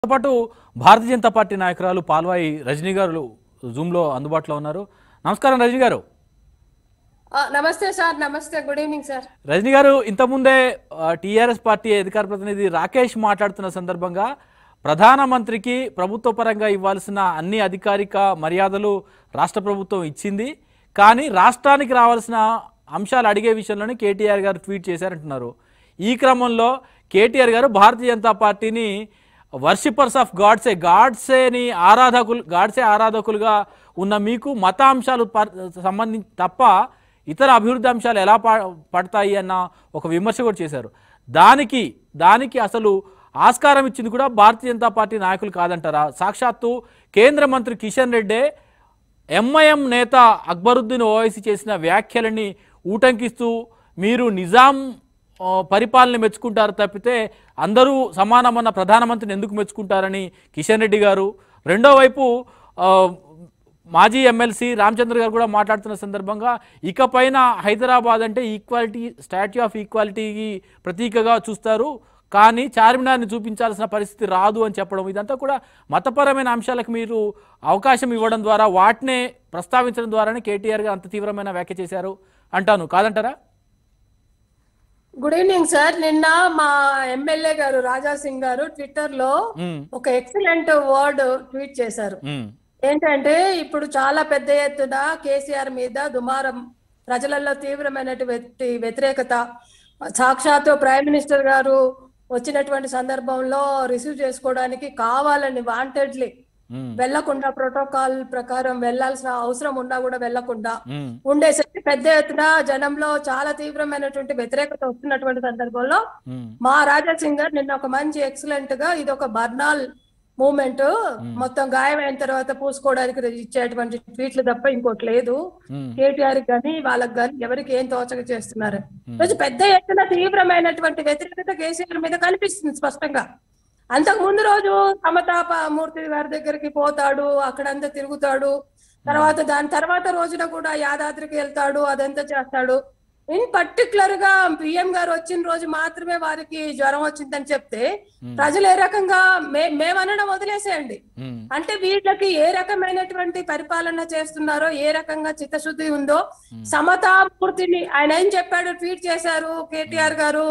తో పాటు భారతీయ జనతా పార్టీ నాయకురాలు పాల్వాయి రజనీ గారు జూమ్లో అందుబాటులో ఉన్నారు నమస్కారం రజనీ గారు ఆ, నమస్తే సార్ నమస్తే గుడ్ ఈవినింగ్ సార్ రజనీ గారు ఇంతకుముందే టీఆర్ఎస్ పార్టీ అధికార ప్రతినిధి రాకేష్ మాట్లాడుతున్న సందర్భంగా ప్రధానమంత్రికి ప్రభుత్వ పరంగా ఇవ్వాల్సిన అన్ని అధికారిక మర్యాదలు రాష్ట్ర ప్రభుత్వం ఇచ్చింది కానీ రాష్ట్రానికి రావాల్సిన అంశాలు అడిగే విషయంలోనే కేటీఆర్ గారు ట్వీట్ చేశారంటున్నారు ఈ క్రమంలో కేటీఆర్ గారు భారతీయ జనతా పార్టీని వర్షిపర్స్ ఆఫ్ గాడ్సే గాడ్సేని ఆరాధకులు గాడ్సే ఆరాధకులుగా ఉన్న మీకు మత అంశాలు పర్- సంబంధించి తప్ప ఇతర అభివృద్ధి అంశాలు ఎలా ప పడతాయి అన్న ఒక విమర్శ కూడా చేశారు దానికి దానికి అసలు ఆస్కారం ఇచ్చింది కూడా భారతీయ జనతా పార్టీ నాయకులు కాదంటారా సాక్షాత్తు కేంద్ర మంత్రి కిషన్ రెడ్డే ఎంఐఎం నేత అక్బరుద్దీన్ ఓవైసీ చేసిన వ్యాఖ్యలని ఊటంకిస్తూ మీరు నిజాం ఆ, పరిపాలన మెచ్చుకుంటారు తప్పితే అందరూ సమానమన్న ప్రధానమంత్రిని ఎందుకు మెచ్చుకుంటారని కిషన్ రెడ్డి గారు రెండో వైపు ఆ, మాజీ ఎమ్మెల్సీ రామచంద్ర గారు కూడా మాట్లాడుతున్న సందర్భంగా ఇకపైన హైదరాబాద్ అంటే ఈక్వాలిటీ స్టాట్యూ ఆఫ్ ఈక్వాలిటీకి ప్రతీకగా చూస్తారు కానీ చార్మినార్ని చూపించాల్సిన పరిస్థితి రాదు అని చెప్పడం ఇదంతా కూడా మతపరమైన అంశాలకు మీరు అవకాశం ఇవ్వడం ద్వారా వాటినే ప్రస్తావించడం ద్వారానే కేటీఆర్ గారు అంత తీవ్రమైన వ్యాఖ్య చేశారు అంటాను కాదంటారా గుడ్ ఈవినింగ్ సార్ నిన్న మా ఎమ్మెల్యే గారు రాజా సింగ్ గారు ట్విట్టర్ లో మ్మ్. ఒక ఎక్సలెంట్ వర్డ్ ట్వీట్ చేశారు మ్మ్. ఏంటంటే ఇప్పుడు చాలా పెద్ద ఎత్తున కేసీఆర్ మీద దుమారం ప్రజలలో తీవ్రమైనటువంటి వ్యతిరేకత సాక్షాత్తు ప్రైమ్ మినిస్టర్ గారు వచ్చినటువంటి సందర్భంలో రిసీవ్ చేసుకోవడానికి కావాలని వాంటెడ్లీ మ్మ్. వెళ్లకుండా ప్రోటోకాల్ ప్రకారం వెళ్లాల్సిన అవసరం ఉన్నా కూడా వెళ్లకుండా మ్మ్. ఉండేసరికి పెద్ద ఎత్తున జనంలో చాలా తీవ్రమైనటువంటి వ్యతిరేకత వస్తున్నటువంటి సందర్భంలో మ్మ్. మా రాజా సింగ్ గారు నిన్న ఒక మంచి ఎక్సలెంట్ గా ఇది ఒక బర్నాల్ మూమెంట్ మొత్తం గాయమైన తర్వాత పూసుకోవడానికి ఇచ్చేటువంటి ట్వీట్లు తప్ప ఇంకోటి లేదు మ్మ్. కేటీఆర్ కానీ వాళ్ళకి కానీ ఎవరికి ఏం తోచక చేస్తున్నారు రోజు పెద్ద ఎత్తున తీవ్రమైనటువంటి వ్యతిరేకత కేసీఆర్ మీద కనిపిస్తుంది స్పష్టంగా అంతకు ముందు రోజు సమతాప మూర్తి గారి దగ్గరికి పోతాడు అక్కడంతా తిరుగుతాడు తర్వాత దాని తర్వాత రోజున కూడా యాదాద్రికి వెళ్తాడు అదంతా చేస్తాడు ఇన్ పర్టికులర్ గా పిఎం గారు వచ్చిన రోజు మాత్రమే వారికి జ్వరం వచ్చిందని చెప్తే ప్రజలు ఏ రకంగా మే మేమనడం వదిలేసేయండి మ్మ్. అంటే వీళ్ళకి ఏ రకమైనటువంటి పరిపాలన చేస్తున్నారో ఏ రకంగా చిత్తశుద్ధి ఉందో సమతాపూర్తిని ఆయన ఏం చెప్పాడు ట్వీట్ చేశారు కేటీఆర్ గారు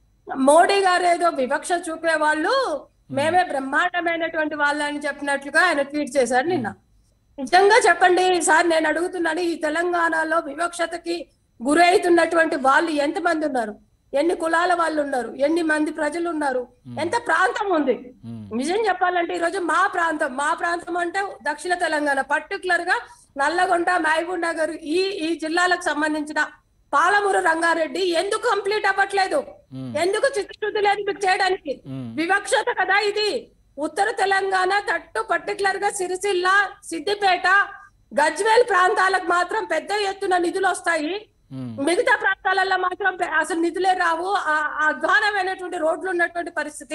మోడీ గారు ఏదో వివక్ష చూపే వాళ్ళు మేమే బ్రహ్మాండమైనటువంటి వాళ్ళని చెప్పినట్లుగా ఆయన ట్వీట్ చేశారు నిన్న నిజంగా చెప్పండి సార్ నేను అడుగుతున్నాను ఈ తెలంగాణలో వివక్షతకి గురి అవుతున్నటువంటి వాళ్ళు ఎంతమంది ఉన్నారు ఎన్ని కులాల వాళ్ళు ఉన్నారు ఎన్ని మంది ప్రజలు ఉన్నారు ఎంత ప్రాంతం ఉంది నిజం చెప్పాలంటే ఈరోజు మా ప్రాంతం మా ప్రాంతం అంటే దక్షిణ తెలంగాణ పర్టికులర్ గా నల్లగొండ మహబూబ్ నగర్ ఈ ఈ జిల్లాలకు సంబంధించిన పాలమూరు రంగారెడ్డి ఎందుకు కంప్లీట్ అవ్వట్లేదు ఎందుకు చిత్తశుద్ధి లేదు మీకు చేయడానికి వివక్షత కదా ఇది ఉత్తర తెలంగాణ తట్టు పర్టికులర్ గా సిరిసిల్ల సిద్దిపేట గజ్వేల్ ప్రాంతాలకు మాత్రం పెద్ద ఎత్తున నిధులు వస్తాయి మ్మ్. మిగతా ప్రాంతాలలో మాత్రం పె- అసలు నిధులే రావు ఆ- ఆ అధ్వానమైనటువంటి రోడ్లు ఉన్నటువంటి పరిస్థితి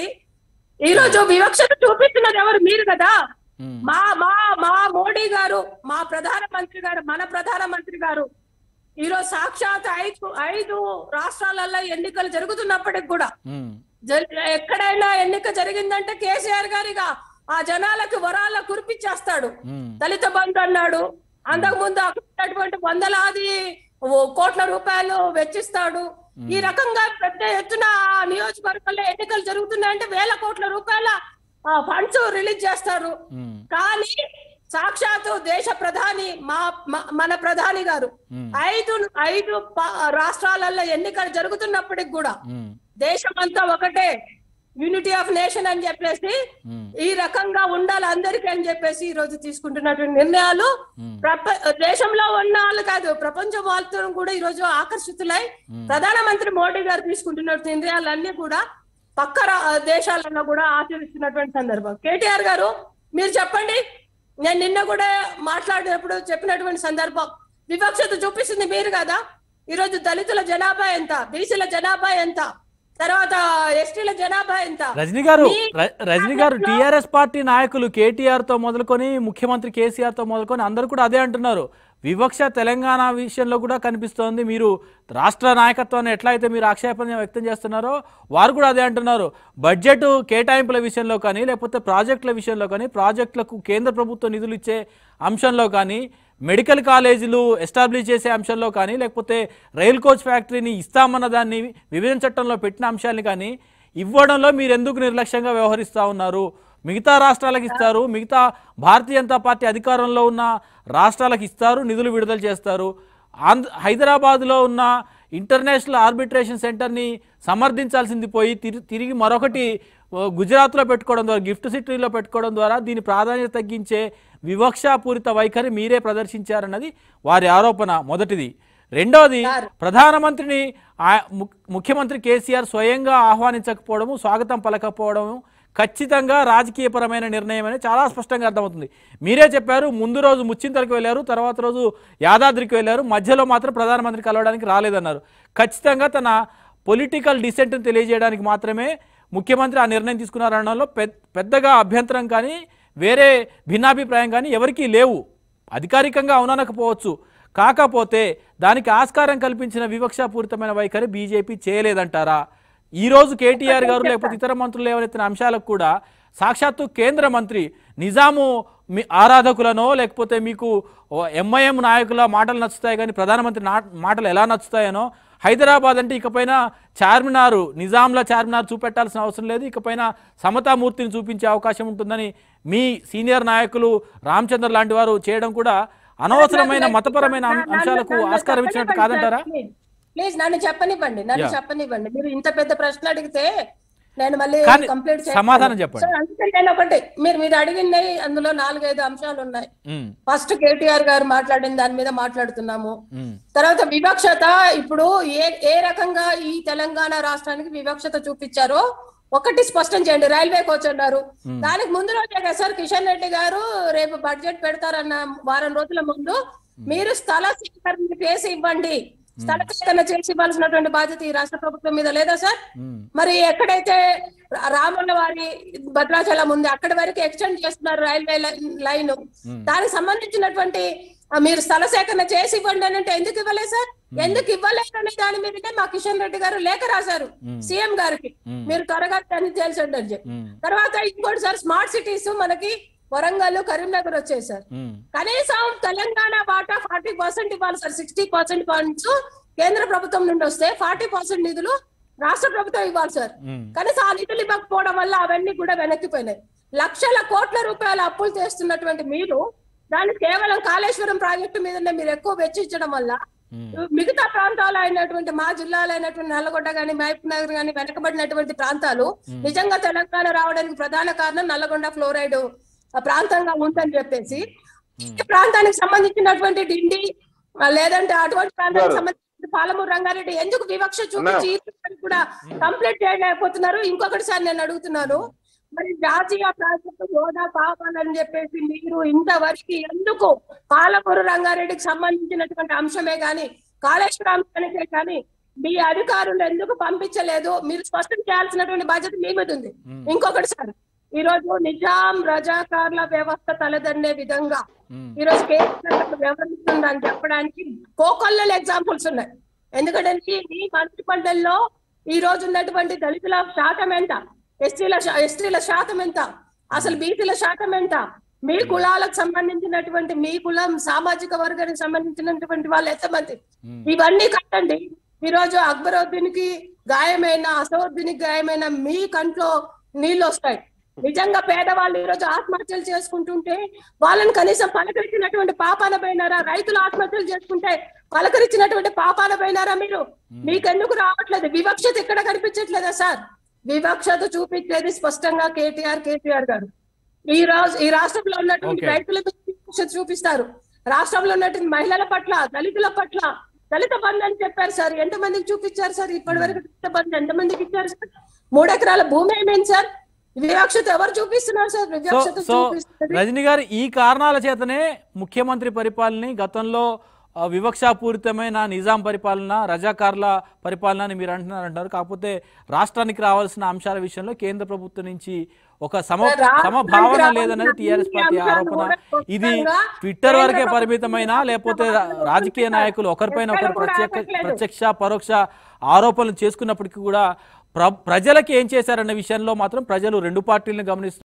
ఈ రోజు వివక్షత చూపిస్తున్నది ఎవరు మీరు కదా మ్మ్. మా మా మా మోడీ గారు మా ప్రధాన మంత్రి గారు మన ప్రధాన మంత్రి గారు ఈ రోజు సాక్షాత్ ఐదు ఐదు రాష్ట్రాలలో ఎన్నికలు జరుగుతున్నప్పటికి కూడా మ్మ్. జరి- ఎక్కడైనా ఎన్నిక జరిగిందంటే కేసీఆర్ గారిగా ఆ జనాలకు వరాల కురిపించేస్తాడు మ్మ్. దళిత బంధు అన్నాడు అంతకు ముందు అక్కడ ఉన్నటువంటి వందలాది ఓ కోట్ల రూపాయలు వెచ్చిస్తాడు ఈ రకంగా పెద్ద ఎత్తున ఆ నియోజకవర్గంలో ఎన్నికలు జరుగుతున్నాయంటే వేల కోట్ల రూపాయల ఫండ్స్ రిలీజ్ చేస్తారు మ్మ్. కానీ సాక్షాత్తు దేశ ప్రధాని మా మ- మన ప్రధాని గారు మ్మ్. ఐదు ఐదు ప- రాష్ట్రాలలో ఎన్నికలు జరుగుతున్నప్పటికి కూడా మ్మ్. దేశమంతా ఒకటే యూనిటీ ఆఫ్ నేషన్ అని చెప్పేసి మ్మ్. ఈ రకంగా ఉండాలి అందరికీ అని చెప్పేసి ఈ రోజు తీసుకుంటున్నటువంటి నిర్ణయాలు ప్రప- దేశంలో ఉన్న వాళ్ళు కాదు ప్రపంచం వాళ్ళతో కూడా ఈ రోజు ఆకర్షితులై ప్రధానమంత్రి మోడీ గారు తీసుకుంటున్న నిర్ణయాలన్నీ కూడా పక్క రా- దేశాలలో కూడా ఆచరిస్తున్నటువంటి సందర్భం కేటీఆర్ గారు మీరు చెప్పండి నేను నిన్న కూడా మాట్లాడినప్పుడు చెప్పినటువంటి సందర్భం వివక్షత చూపిస్తుంది మీరు కదా ఈ రోజు దళితుల జనాభా ఎంత బీసీల జనాభా ఎంత తర్వాత ఎస్టీల జనాభా ఎంత రజనీ గారు మీ ర- రజనీ గారు టీఆర్ఎస్ పార్టీ నాయకులు కేటీఆర్ తో మొదలుకొని ముఖ్యమంత్రి కేసీఆర్ తో మొదలుకొని అందరూ కూడా అదే అంటున్నారు వివక్ష తెలంగాణ విషయంలో కూడా కనిపిస్తోంది మీరు రాష్ట్ర నాయకత్వాన్ని ఎట్లా అయితే మీరు ఆక్షేపణ వ్యక్తం చేస్తున్నారో వారు కూడా అదే అంటున్నారు బడ్జెట్ కేటాయింపుల విషయంలో కానీ లేకపోతే ప్రాజెక్టుల విషయంలో కానీ ప్రాజెక్టులకు కేంద్ర ప్రభుత్వం నిధులు ఇచ్చే అంశంలో కానీ మెడికల్ కాలేజీలు ఎస్టాబ్లిష్ చేసే అంశంలో కానీ లేకపోతే రైల్ కోచ్ ఫ్యాక్టరీని ఇస్తామన్న దాన్ని విభజన చట్టంలో పెట్టిన అంశాన్ని కానీ ఇవ్వడంలో మీరు ఎందుకు నిర్లక్ష్యంగా వ్యవహరిస్తూ ఉన్నారు మిగతా రాష్ట్రాలకు ఇస్తారు మిగతా భారతీయ జనతా పార్టీ అధికారంలో ఉన్న రాష్ట్రాలకు ఇస్తారు నిధులు విడుదల చేస్తారు ఆంధ్ర హైదరాబాద్లో ఉన్న ఇంటర్నేషనల్ ఆర్బిట్రేషన్ సెంటర్ని సమర్థించాల్సింది పోయి తిరి- తిరిగి మరొకటి ఓ, గుజరాత్లో పెట్టుకోవడం ద్వారా గిఫ్ట్ సిటీలో పెట్టుకోవడం ద్వారా దీని ప్రాధాన్యత తగ్గించే వివక్షాపూరిత వైఖరి మీరే ప్రదర్శించారన్నది వారి ఆరోపణ మొదటిది రెండవది ప్రధానమంత్రిని ఆ- ము- ముఖ్యమంత్రి కేసీఆర్ స్వయంగా ఆహ్వానించకపోవడము స్వాగతం పలకపోవడము ఖచ్చితంగా రాజకీయపరమైన నిర్ణయం అని చాలా స్పష్టంగా అర్థమవుతుంది మీరే చెప్పారు ముందు రోజు ముచ్చింతలకు వెళ్ళారు తర్వాత రోజు యాదాద్రికి వెళ్ళారు మధ్యలో మాత్రం ప్రధానమంత్రి కలవడానికి రాలేదన్నారు ఖచ్చితంగా తన పొలిటికల్ డిసెంట్ని తెలియజేయడానికి మాత్రమే ముఖ్యమంత్రి ఆ నిర్ణయం తీసుకున్నారనడంలో పెద్ద పెద్దగా అభ్యంతరం కానీ వేరే భిన్నాభిప్రాయం కానీ ఎవరికీ లేవు అధికారికంగా అవుననకపోవచ్చు కాకపోతే దానికి ఆస్కారం కల్పించిన వివక్షాపూరితమైన వైఖరి బీజేపీ చేయలేదంటారా ఈ రోజు కేటీఆర్ గారు లేకపోతే ఇతర మంత్రులు లేవనెత్తిన అంశాలకు కూడా సాక్షాత్తు కేంద్ర మంత్రి నిజాము మీ ఆరాధకులనో లేకపోతే మీకు ఎంఐఎం నాయకుల మాటలు నచ్చుతాయి కానీ ప్రధానమంత్రి నా- మాటలు ఎలా నచ్చుతాయనో హైదరాబాద్ అంటే ఇకపైన చార్మినారు నిజాంల చార్మినార్ చూపెట్టాల్సిన అవసరం లేదు ఇకపైన సమతామూర్తిని చూపించే అవకాశం ఉంటుందని మీ సీనియర్ నాయకులు రామచంద్ర లాంటి వారు చేయడం కూడా అనవసరమైన మతపరమైన అం- అంశాలకు ఆస్కారం ఇచ్చినట్టు కాదంటారా ప్లీజ్ నన్ను చెప్పనివ్వండి నన్ను Yeah. చెప్పనివ్వండి మీరు ఇంత పెద్ద ప్రశ్న అడిగితే నేను మళ్ళీ కానీ కంప్లీట్ సమాధానం చెప్పండి. అందుకే నేను ఒకటి మీరు మీరు అడిగింది అందులో నాలుగైదు అంశాలు ఉన్నాయి ఉమ్, ఫస్ట్ కేటీఆర్ గారు మాట్లాడిన దాని మీద మాట్లాడుతున్నాము ఉమ్, తర్వాత వివక్షత ఇప్పుడు ఏ ఏ రకంగా ఈ తెలంగాణ రాష్ట్రానికి వివక్షత చూపించారో ఒకటి స్పష్టం చేయండి రైల్వే కోచ్ అన్నారు దానికి ముందు రోజే కదా సార్ కిషన్ రెడ్డి గారు రేపు బడ్జెట్ పెడతారన్న వారం రోజుల ముందు మీరు స్థల సేకరణ చేసి ఇవ్వండి స్థల సేకరణ చేసి ఇవ్వాల్సినటువంటి బాధ్యత ఈ రాష్ట్ర ప్రభుత్వం మీద లేదా సార్ ఉమ్, మరి ఎక్కడైతే రా- రాముల వారి భద్రాచలం ఉంది అక్కడి వరకు ఎక్స్టెండ్ చేస్తున్నారు రైల్వే లైన్ దానికి సంబంధించినటువంటి ఆ, మీరు స్థల సేకరణ చేసి ఇవ్వండి అని అంటే ఎందుకు ఇవ్వలేదు సార్ ఎందుకు ఇవ్వలేదని దాని మీదనే మా కిషన్ రెడ్డి గారు లేఖ రాశారు సీఎం గారికి మీరు త్వరగా దాన్ని తేల్చండి అని చెప్పి ఉమ్, తర్వాత ఇంకోటి సార్ స్మార్ట్ సిటీస్ మనకి వరంగల్ కరీంనగర్ వచ్చాయి సార్ ఉమ్, కనీసం తెలంగాణ వాటా ఫార్టీ పర్సెంట్ ఇవ్వాలి సార్ సిక్స్టీ పర్సెంట్ ఫండ్స్ కేంద్ర ప్రభుత్వం నుండి వస్తే ఫార్టీ పర్సెంట్ నిధులు రాష్ట్ర ప్రభుత్వం ఇవ్వాలి సార్ ఉమ్, కనీసం ఆ నిధులు ఇవ్వకపోవడం వల్ల అవన్నీ కూడా వెనక్కిపోయినాయి లక్షల కోట్ల రూపాయల అప్పులు చేస్తున్నటువంటి మీరు దాన్ని కేవలం కాళేశ్వరం ప్రాజెక్టు మీదనే మీరు ఎక్కువ వెచ్చించడం వల్ల మిగతా ప్రాంతాలు అయినటువంటి మా జిల్లాలో అయినటువంటి నల్లగొండ గాని మహబూబ్ నగర్ గాని వెనకబడినటువంటి ప్రాంతాలు నిజంగా తెలంగాణ రావడానికి ప్రధాన కారణం నల్లగొండ ఫ్లోరైడ్ ఆ ప్రాంతంగా ఉందని చెప్పేసి ఈ ప్రాంతానికి సంబంధించినటువంటి డిండి ఆ, లేదంటే అటువంటి ప్రాంతానికి సంబంధించిన పాలమూరు రంగారెడ్డి ఎందుకు వివక్ష చూపించి ఈ ప్రాంతానికి కూడా కంప్లీట్ చేయలేకపోతున్నారు ఇంకొకటి సార్ నేను అడుగుతున్నాను మరి జాతీయ ప్రాజెక్టు హోదా కావాలని చెప్పేసి మీరు ఇంతవరకు ఎందుకు పాలమూరు రంగారెడ్డికి సంబంధించినటువంటి అంశమే గాని కాళేశ్వరం అంశానికే కానీ మీ అధికారులు ఎందుకు పంపించలేదు మీరు స్పష్టం చేయాల్సినటువంటి బాధ్యత మీ మీద ఉంది ఇంకొకటి సార్ ఈ రోజు నిజాం రజాకార్ల వ్యవస్థ తలదన్నే విధంగా ఉమ్, ఈ రోజు కేసీఆర్ వ్యవహరిస్తుందని చెప్పడానికి కోకొల్లలు ఎగ్జాంపుల్స్ ఉన్నాయి ఎందుకంటే ఈ- ఈ మంత్రి మండలిలో ఈ రోజు ఉన్నటువంటి దళితుల శాతం ఎంత ఎస్టీల శా- ఎస్టీల శాతం ఎంత అసలు బీసీల శాతం ఎంత మీ కులాలకు సంబంధించినటువంటి మీ కులం సామాజిక వర్గానికి సంబంధించినటువంటి వాళ్ళు ఎంతమంది ఉమ్, ఇవన్నీ కట్టండి ఈ రోజు అక్బరుద్దీన్ కి గాయమైన అసౌద్దీన్ గాయమైన మీ కంట్లో నీళ్ళు వస్తాయి నిజంగా పేదవాళ్ళు ఈ రోజు ఆత్మహత్యలు చేసుకుంటుంటే వాళ్ళని కనీసం పలకరించినటువంటి పాపాన పోయినారా రైతులు ఆత్మహత్యలు చేసుకుంటే పలకరించినటువంటి పాపాన పోయినారా మీరు మీకెందుకు రావట్లేదు వివక్షత ఇక్కడ కనిపించట్లేదా సార్ వివక్షత చూపించేది స్పష్టంగా కేటీఆర్ కేసీఆర్ గారు ఈ రోజు ఈ రాష్ట్రంలో ఉన్నటువంటి Okay. రైతుల మీద వివక్షత చూపిస్తారు రాష్ట్రంలో ఉన్నటువంటి మహిళల పట్ల దళితుల పట్ల దళిత బంధు అని చెప్పారు సార్ ఎంతమందికి చూపించారు సార్ ఇప్పటి వరకు దళిత బంధు ఎంతమందికి ఇచ్చారు సార్ మూడు ఎకరాల భూమి ఏమేంటి సార్ వివక్షత ఎవరు చూపిస్తున్నారు సార్ సో వివక్షత సో చూపిస్తుంది రజనీ గారు ఈ కారణాల చేతనే ముఖ్యమంత్రి పరిపాలనని గతంలో ఆ, వివక్షాపూరితమైన నిజాం పరిపాలన రజాకార్ల పరిపాలన అని మీరు అంటున్నారు అంటారు కాకపోతే రాష్ట్రానికి రావాల్సిన అంశాల విషయంలో కేంద్ర ప్రభుత్వం నుంచి ఒక సమ రాష్ట్రానికి సమభావన రావాల్సిన లేదన్నది టీఆర్ఎస్ అన్ని పార్టీ అంశాలు ఆరోపణ కూడా ఇది స్పష్టంగా ట్విట్టర్ వరకే కేంద్ర పరిమితమైన ప్రభుత్వం లేకపోతే రా- సమాధానం రాజకీయ ఇస్తున్నారు. నాయకులు ఒకరిపైన ఎక్కడ ఒకరు కూడా ప్రత్యక్ష ఆపట్లేదు. ప్రత్యక్ష పరోక్ష ఆరోపణలు చేసుకున్నప్పటికీ కూడా ప్ర ప్రజలకి ఏం చేశారన్న విషయంలో మాత్రం ప్రజలు రెండు పార్టీలను గమనిస్తున్నారు